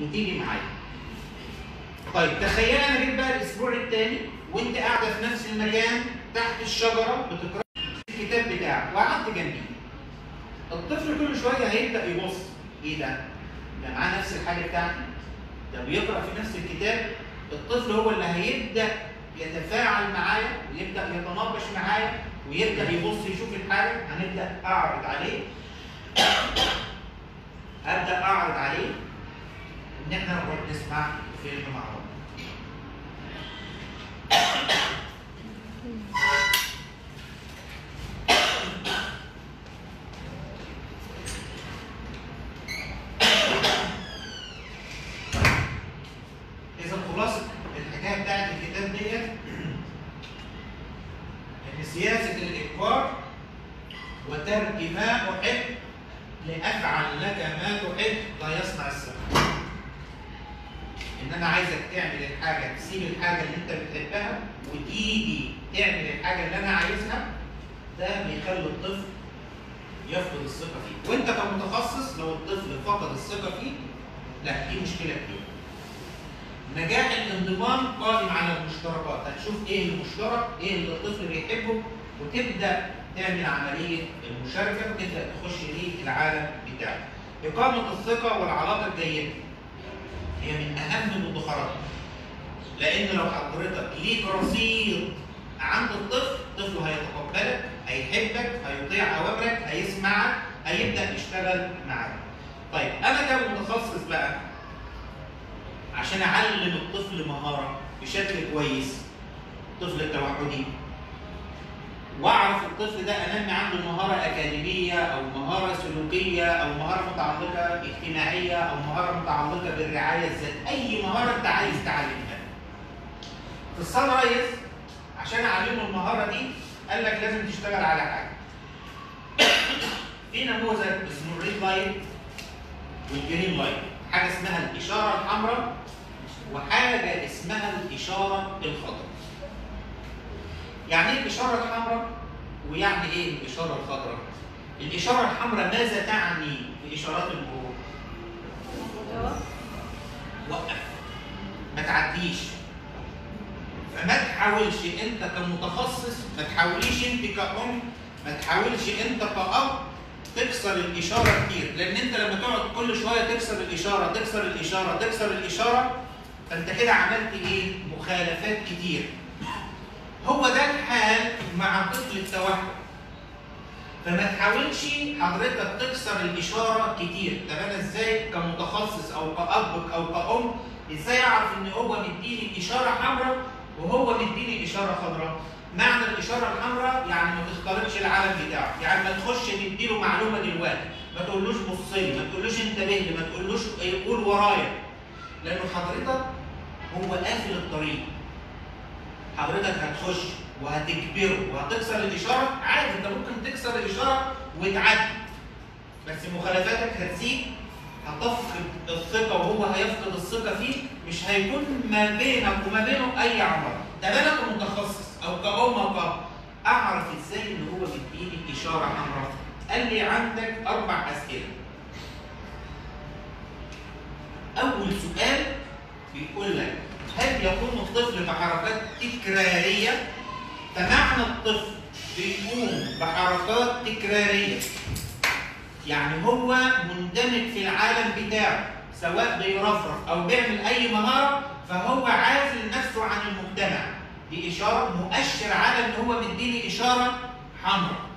وتيجي معايا طيب تخيل انا جيت بقى الاسبوع الثاني وانت قاعده في نفس المكان تحت الشجره بتقرا الكتاب بتاعك وقعدت جنبي الطفل كل شويه هيبدا يبص ايه ده؟ ده معاه نفس الحاجه بتاعتي ده بيقرا في نفس الكتاب الطفل هو اللي هيبدا يتفاعل معايا ويبدا يتناقش معايا ويبدا يبص يشوف الحاجه هنبدا اعرض عليه ابدا اعرض عليه ان احنا نقعد نسمع فيلم مع بعض اذا خلاصه الحكايه بتاعت الكتاب ديت ان سياسه الاجبار وترك ما احب لافعل لك ما تحب لا يصنع السبب ان انا عايزك تعمل الحاجه تسيب الحاجه اللي انت بتحبها وتيجي تعمل الحاجه اللي انا عايزها ده بيخلي الطفل يفقد الثقه فيك وانت كمتخصص لو الطفل فقد الثقه فيك لا دي مشكله كبيره نجاح الانضمام قائم على المشتركات هتشوف ايه المشترك ايه اللي الطفل بيحبه وتبدا تعمل عمليه المشاركه وتبدا تخش ليه العالم بتاعك اقامه الثقه والعلاقه الجيده هي من اهم المدخرات لان لو حضرتك ليك رصيد عند الطفل الطفل هيتقبلك هيحبك هيطيع اوامرك هيسمعك هيبدا يشتغل معاك طيب انا كمتخصص بقى عشان اعلم الطفل مهاره بشكل كويس الطفل التوحدي واعرف الطفل ده انمي عنده مهاره اكاديميه او مهاره سلوكيه او مهاره متعلقه اجتماعيه او مهاره متعلقه بالرعايه الذات اي مهاره انت عايز تعلمها في الصن رايز عشان اعلمه المهاره دي قال لك لازم تشتغل على حاجه في نموذج اسمه الريد لايت والجرين لايت حاجه اسمها الاشاره الحمراء وحاجه اسمها الاشاره الخضراء يعني ايه الاشاره الحمراء ويعني ايه الاشاره الخضراء الاشاره الحمراء ماذا تعني في اشارات المرور وقف ما تعديش فما تحاولش انت كمتخصص ما تحاوليش انت كأم ما تحاولش انت كأب تكسر الاشاره كتير لان انت لما تقعد كل شويه تكسر الاشاره تكسر الاشاره تكسر الاشاره فانت كده عملت ايه مخالفات كتير هو ده الحال مع طفل التوحد فما تحاولش حضرتك تكسر الاشاره كتير طب انا ازاي كمتخصص او كاب او كأم ازاي اعرف ان هو مديني اشاره حمراء وهو مديني اشاره خضراء معنى الاشاره الحمراء يعني ما تخترقش العالم بتاعه يعني ما تخش تديله معلومه دلوقتي ما تقولوش بص لي ما تقولوش انتبه لي ما تقولوش قول ورايا لانه حضرتك هو قافل الطريق حضرتك هتخش وهتجبره وهتكسر الاشاره عادي انت ممكن تكسر الاشاره وتعدي بس مخالفاتك هتزيد هتفقد الثقه وهو هيفقد الثقه فيك مش هيكون ما بينك وما بينه اي عمار ده انا كمتخصص او كأم او كأب اعرف ازاي ان هو مديني اشاره حمراء قال لي عندك اربع اسئله اول سؤال بيقول لك هل يقوم الطفل بحركات تكراريه فمعنى الطفل بيقوم بحركات تكراريه يعني هو مندمج في العالم بتاعه سواء بيرفرف او بيعمل اي مهاره فهو عازل نفسه عن المجتمع دي اشاره مؤشر على ان هو مديني اشاره حمراء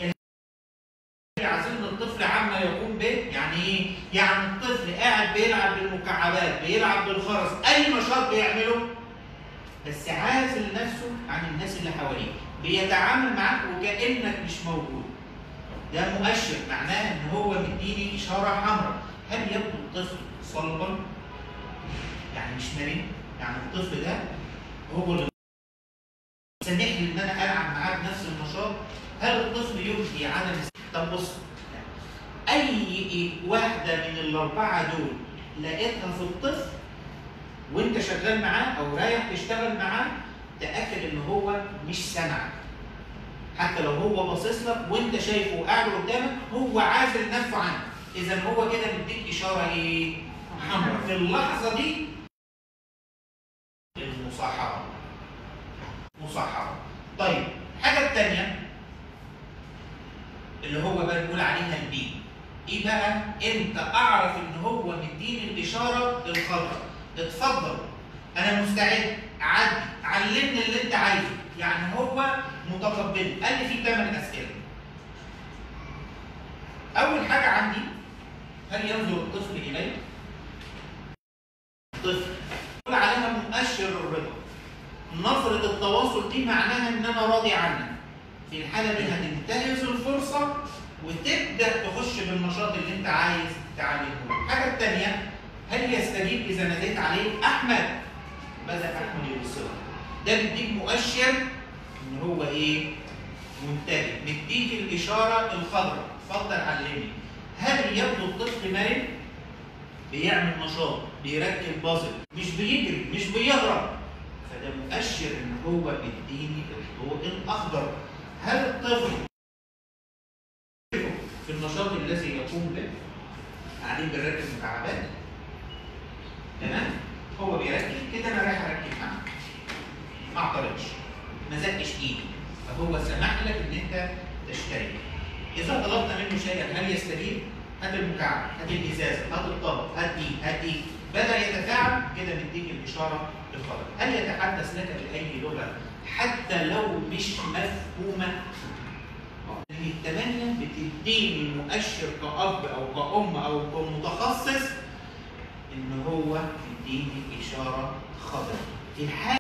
يعزلنا الطفل عما يقوم به يعني ايه؟ يعني الطفل قاعد بيلعب بالمكعبات بيلعب بالخرز اي نشاط بيعمله بس عازل نفسه عن الناس اللي حواليه بيتعامل معاك وكانك مش موجود ده مؤشر معناه ان هو مديني اشاره حمراء هل يبدو الطفل صلبا؟ يعني مش مرن؟ يعني الطفل ده هو اللي سامح لي ان انا العب معاه بنفس النشاط هل الطفل يبدي عدم طب بص اي واحده من الاربعه دول لقيتها في الطفل وانت شغال معاه او رايح تشتغل معاه تاكد ان هو مش سامعك حتى لو هو باصص لك وانت شايفه وقاعد قدامك هو عازل نفسه عنك اذا هو كده مديك اشاره ايه حمراء في اللحظه دي المصاحبه مصاحبه طيب الحاجه الثانيه اللي هو بقى نقول عليها البي ايه بقى امتى اعرف ان هو مديني الاشاره الخضراء اتفضل انا مستعد عدي علمني اللي انت عايزه يعني هو متقبل قال لي في ثمان اسئله اول حاجه عندي هل ينظر الطفل الي الطفل يقول عليها مؤشر الرضا نظره التواصل دي معناها ان انا راضي عنك في الحاله دي هتنتهز الفرصه وتبدا تخش بالنشاط اللي انت عايز تعلمه الحاجه الثانيه هل يستجيب اذا ناديت عليه احمد بدا احمد يبص ده بيديك مؤشر ان هو ايه منتبه مديك الاشاره الخضراء اتفضل علمني هل يبدو الطفل مرن بيعمل نشاط بيركب بازل مش بيجري مش بيهرب فده مؤشر ان هو بيديني الضوء الاخضر هل الطفل في النشاط الذي يقوم به قاعدين بنركب مكعبات تمام هو بيركب كده انا رايح اركب معاه ما اعترضش ما زقش ايدي فهو سمح لك ان انت تشترك اذا طلبت منه شيئا هل يستجيب؟ هات المكعب هات الازازه هات الطبق هات دي هات دي بدا يتفاعل كده مديك الاشاره الخضراء هل يتحدث لك باي لغه حتى لو مش مفهومه لان الثمانيه بتديني مؤشر كاب او كأم او كمتخصص ان هو يديني اشاره خضراء في الحاله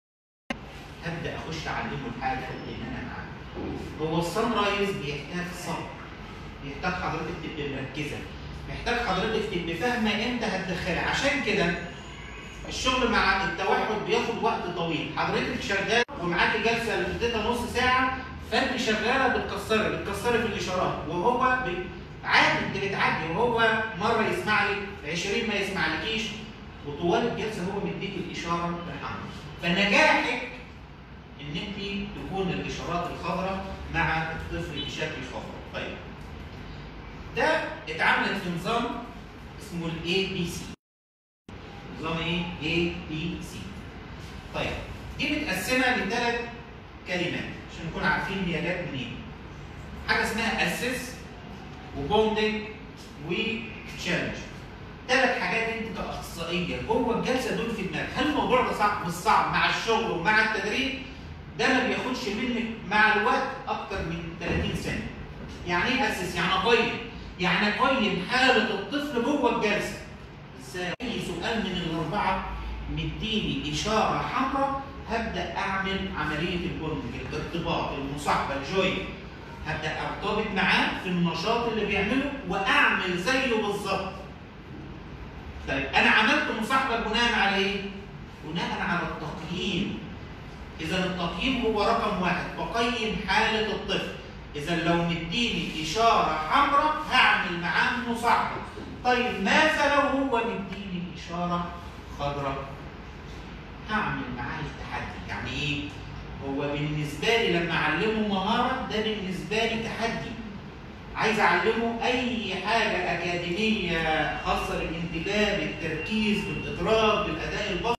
هبدا اخش اعلمه الحاجه اللي انا معاها هو الصن رايز بيحتاج صبر بيحتاج حضرتك تبقى مركزه محتاج حضرتك تبقى فاهمه امتى هتدخلها عشان كده الشغل مع التوحد بياخد وقت طويل حضرتك شغال ومعاكي جلسه مدتها نص ساعه فانت شغاله بتكسري بتكسري في الاشارات وهو بي... عادي انت بتعدي وهو مره يسمع لك 20 ما يسمعلكيش وطوال الجلسه هو مديك الاشاره الحمراء فنجاحك ان انت تكون الاشارات الخضراء مع الطفل بشكل خضراء طيب ده اتعملت في نظام اسمه الاي بي سي نظام ايه اي بي سي طيب دي متقسمه لثلاث كلمات عشان نكون عارفين هي جت منين حاجه اسمها اسس وبوندنج وتشالنج ثلاث حاجات انت كاخصائيه جوه الجلسه دول في دماغك هل الموضوع ده صعب مش صعب مع الشغل ومع التدريب ده ما بياخدش منك مع الوقت اكتر من 30 سنه يعني ايه اسس يعني اقيم يعني اقيم حاله الطفل جوه الجلسه ازاي اي سؤال من الاربعه مديني اشاره حمراء هبدا اعمل عمليه البوندنج الارتباط المصاحبه الجوي هبدا ارتبط معاه في النشاط اللي بيعمله واعمل زيه بالظبط طيب انا عملت مصاحبه بناء على ايه؟ بناء على التقييم اذا التقييم هو رقم واحد بقيم حاله الطفل اذا لو مديني اشاره حمراء هعمل معاه مصاحبه طيب ماذا لو هو مديني اشاره خضراء هعمل معاه التحدي يعني ايه هو بالنسبه لي لما اعلمه مهاره ده بالنسبه لي تحدي عايز اعلمه اي حاجه اكاديميه خاصه بالانتباه بالتركيز بالادراك بالاداء البصري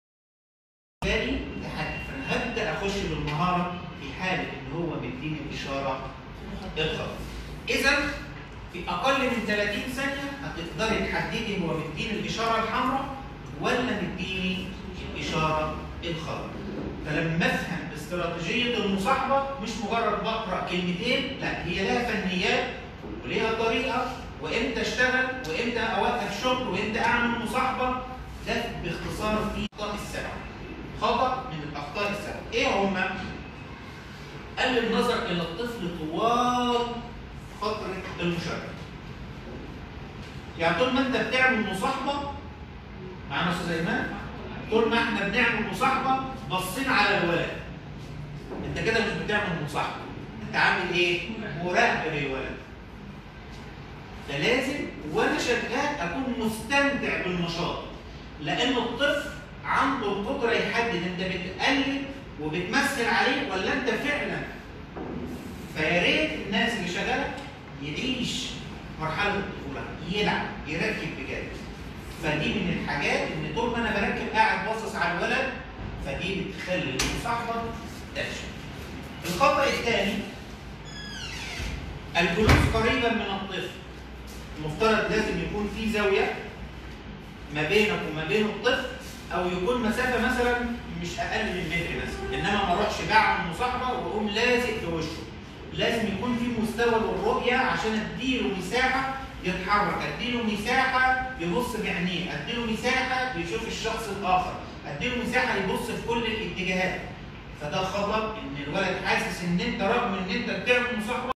بالي تحدي فانا هبدا اخش بالمهاره في حاله ان هو مديني اشاره الخطا اذا في اقل من 30 ثانيه هتقدري تحددي هو مديني الاشاره الحمراء ولا مديني الاشاره الخضراء فلما افهم استراتيجيه المصاحبه مش مجرد بقرا كلمتين لا هي لها فنيات وليها طريقه وامتى اشتغل وامتى اوقف شغل وامتى اعمل مصاحبه ده باختصار في اخطاء السبع خطا من الاخطاء السبع ايه هما؟ قل النظر الى الطفل طوال فتره المشاركه يعني طول ما انت بتعمل مصاحبه معانا استاذ ايمان طول ما احنا بنعمل مصاحبه باصين على الولد انت كده مش بتعمل مصاحبه انت عامل ايه؟ مراقبه للولد فلازم وانا شغال اكون مستمتع بالنشاط لان الطفل عنده القدره يحدد انت بتقلد وبتمثل عليه ولا انت فعلا فيا ريت الناس اللي شغاله يعيش مرحله الطفوله يلعب يركب بجد فدي من الحاجات ان طول ما انا بركب قاعد باصص على الولد فدي بتخلي المصاحبه تفشل. الخطا الثاني الجلوس قريبا من الطفل. المفترض لازم يكون في زاويه ما بينك وما بين الطفل او يكون مسافه مثلا مش اقل من متر مثلا انما ما اروحش بعمل مصاحبه واقوم لازق في وشه لازم يكون في مستوى للرؤيه عشان اديله مساحه يتحرك اديله مساحه يبص بعينيه اديله مساحه يشوف الشخص الاخر اديله مساحه يبص في كل الاتجاهات فده خطا ان الولد حاسس ان انت رغم ان انت بتعمل مصاحبه